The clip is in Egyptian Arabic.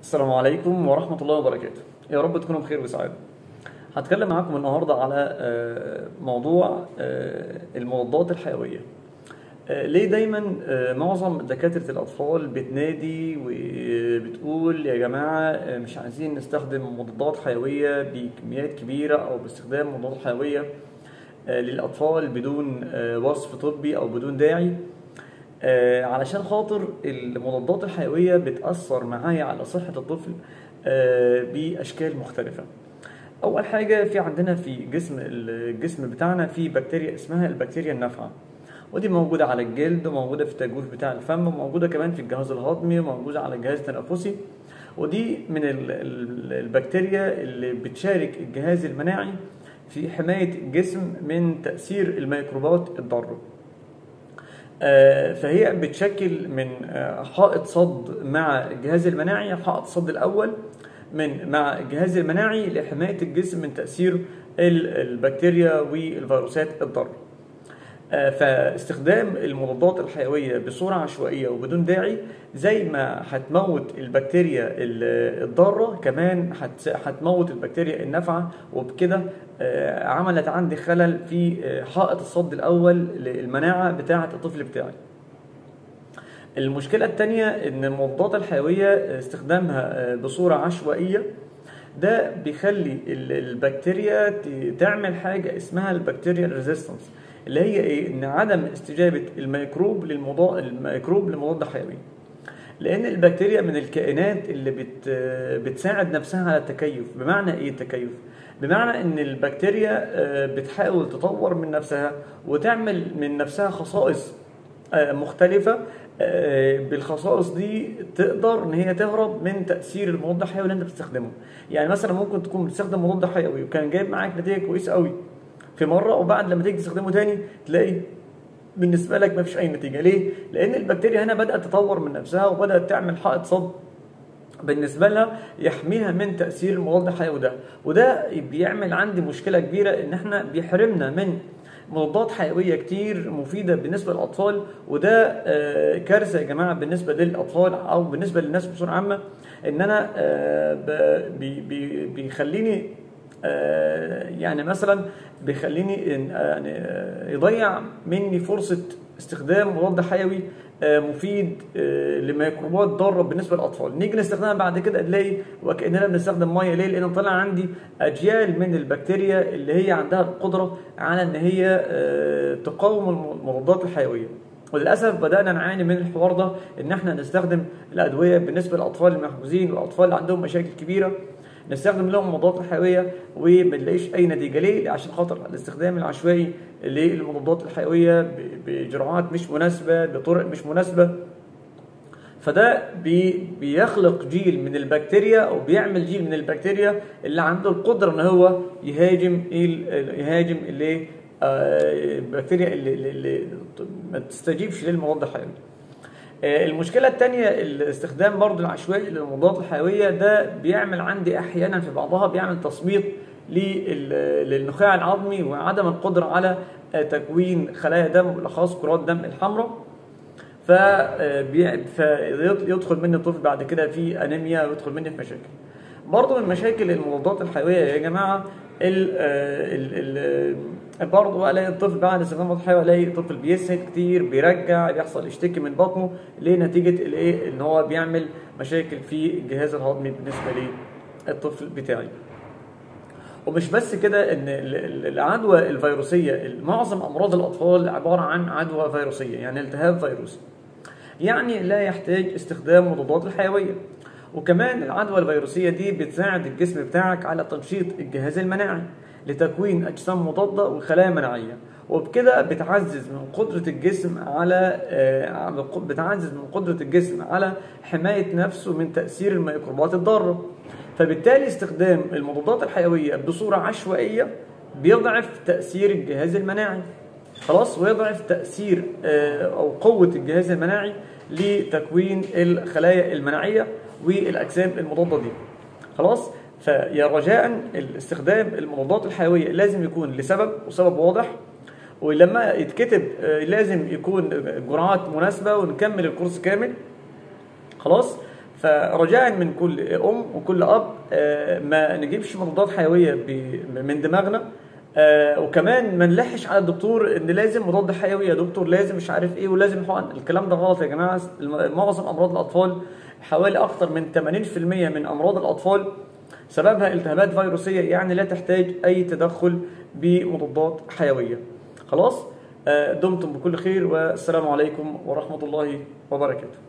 السلام عليكم ورحمة الله وبركاته يا رب تكونوا بخير وسعادة هتكلم معاكم النهاردة على آه، موضوع آه، المضادات الحيوية آه، ليه دايما آه، معظم دكاترة الأطفال بتنادي وبتقول يا جماعة آه، مش عايزين نستخدم مضادات حيوية بكميات كبيرة أو باستخدام مضادات حيوية آه، للأطفال بدون آه، وصف طبي أو بدون داعي آه، علشان خاطر المضادات الحيوية بتأثر معايا على صحة الطفل آه، بأشكال مختلفة أول حاجة في عندنا في جسم الجسم بتاعنا في بكتيريا اسمها البكتيريا النافعة ودي موجودة على الجلد وموجودة في التجويف بتاع الفم وموجودة كمان في الجهاز الهضمي وموجودة على الجهاز التنفسي ودي من ال- ال- البكتيريا اللي بتشارك الجهاز المناعي في حماية الجسم من تأثير الميكروبات الضارة آه، فهي بتشكل من آه، حائط صد مع الجهاز المناعي حائط الصد الأول من مع الجهاز المناعي لحماية الجسم من تأثير ال- البكتيريا والفيروسات الضارة آه، فاستخدام المضادات الحيوية بصورة عشوائية وبدون داعي زي ما هتموت البكتيريا ال- الضارة كمان هت- هتموت البكتيريا النافعة وبكده آه، عملت عندي خلل في آه، حائط الصد الأول للمناعة بتاعة الطفل بتاعي المشكلة التانية إن المضادات الحيوية استخدامها بصورة عشوائية ده بيخلي ال- البكتيريا ت- تعمل حاجة اسمها البكتيريا ريزيستنس اللي هي ايه؟ ان عدم استجابة الميكروب للمضاد الميكروب لمضاد حيوي. لان البكتيريا من الكائنات اللي بت بتساعد نفسها على التكيف، بمعنى ايه التكيف؟ بمعنى ان البكتيريا آه، بتحاول تطور من نفسها وتعمل من نفسها خصائص آه، مختلفة آه، بالخصائص دي تقدر ان هي تهرب من تاثير المضاد الحيوي اللي انت بتستخدمه يعني مثلا ممكن تكون بتستخدم مضاد حيوي وكان جايب معاك نتيجه كويسه قوي في مره وبعد لما تيجي تستخدمه تاني تلاقي بالنسبه لك مفيش اي نتيجه ليه لان البكتيريا هنا بدات تطور من نفسها وبدات تعمل حائط صد بالنسبه لها يحميها من تاثير المضاد الحيوي ده وده بيعمل عندي مشكله كبيره ان احنا بيحرمنا من مضادات حيويه كتير مفيده بالنسبه للاطفال وده آه، كارثه يا جماعه بالنسبه للاطفال او بالنسبه للناس بصوره عامه ان انا آه، ب- بي- بي- بيخليني آه، يعني مثلا بيخليني إن- يعني آه، يضيع مني فرصه استخدام مضاد حيوي آه، مفيد آه، لميكروبات ضاره بالنسبه للاطفال نيجي نستخدمها بعد كده نلاقي وكاننا بنستخدم ميه ليه لان طلع عندي اجيال من البكتيريا اللي هي عندها القدره على ان هي آه، تقاوم المضادات الحيويه وللاسف بدانا نعاني من الحوار ده ان احنا نستخدم الادويه بالنسبه للاطفال المحجوزين والاطفال اللي عندهم مشاكل كبيره نستخدم لهم المضادات الحيويه وما نلاقيش اي نتيجه ليه؟ عشان خاطر الاستخدام العشوائي للمضادات الحيويه ب- بجرعات مش مناسبه بطرق مش مناسبه فده بي بيخلق جيل من البكتيريا او بيعمل جيل من البكتيريا اللي عنده القدره ان هو يهاجم ال- يهاجم اللي آه، البكتيريا اللي, اللي, اللي ما تستجيبش للمضاد الحيوي. آه، المشكلة التانية الاستخدام برضو العشوائي للمضادات الحيوية ده بيعمل عندي أحيانا في بعضها بيعمل تصميت لل- للنخاع العظمي وعدم القدرة على آه، تكوين خلايا دم بالأخص كرات دم الحمراء فبي- فيدخل مني الطفل بعد كده في انيميا ويدخل مني في مشاكل برضه من مشاكل المضادات الحيويه يا جماعه ال ال ال برضه الاقي الطفل بعد استخدام المضاد الحيوي الاقي الطفل بيسهل كتير بيرجع بيحصل يشتكي من بطنه ليه نتيجه الايه ان هو بيعمل مشاكل في الجهاز الهضمي بالنسبه للطفل بتاعي ومش بس كده ان ال- ال- العدوى الفيروسيه معظم امراض الاطفال عباره عن عدوى فيروسيه يعني التهاب فيروسي يعني لا يحتاج استخدام مضادات الحيويه وكمان العدوى الفيروسيه دي بتساعد الجسم بتاعك على تنشيط الجهاز المناعي لتكوين اجسام مضاده وخلايا مناعيه وبكده بتعزز من قدره الجسم على آه، بتعزز من قدره الجسم على حمايه نفسه من تاثير الميكروبات الضاره فبالتالي استخدام المضادات الحيويه بصوره عشوائيه بيضعف تاثير الجهاز المناعي خلاص ويضعف تاثير آه، او قوه الجهاز المناعي لتكوين الخلايا المناعيه والاجسام المضاده دي خلاص فيا رجاء الاستخدام المضادات الحيويه لازم يكون لسبب وسبب واضح ولما يتكتب آه، لازم يكون جرعات مناسبه ونكمل الكورس كامل خلاص فرجاء من كل ام وكل اب آه، ما نجيبش مضادات حيويه ب- من دماغنا آه، وكمان ما نلحش على الدكتور ان لازم مضاد حيوي يا دكتور لازم مش عارف ايه ولازم حقن الكلام ده غلط يا جماعه الم- معظم امراض الاطفال حوالي اكثر من 80% من امراض الاطفال سببها التهابات فيروسيه يعني لا تحتاج اي تدخل بمضادات حيويه خلاص آه، دمتم بكل خير والسلام عليكم ورحمه الله وبركاته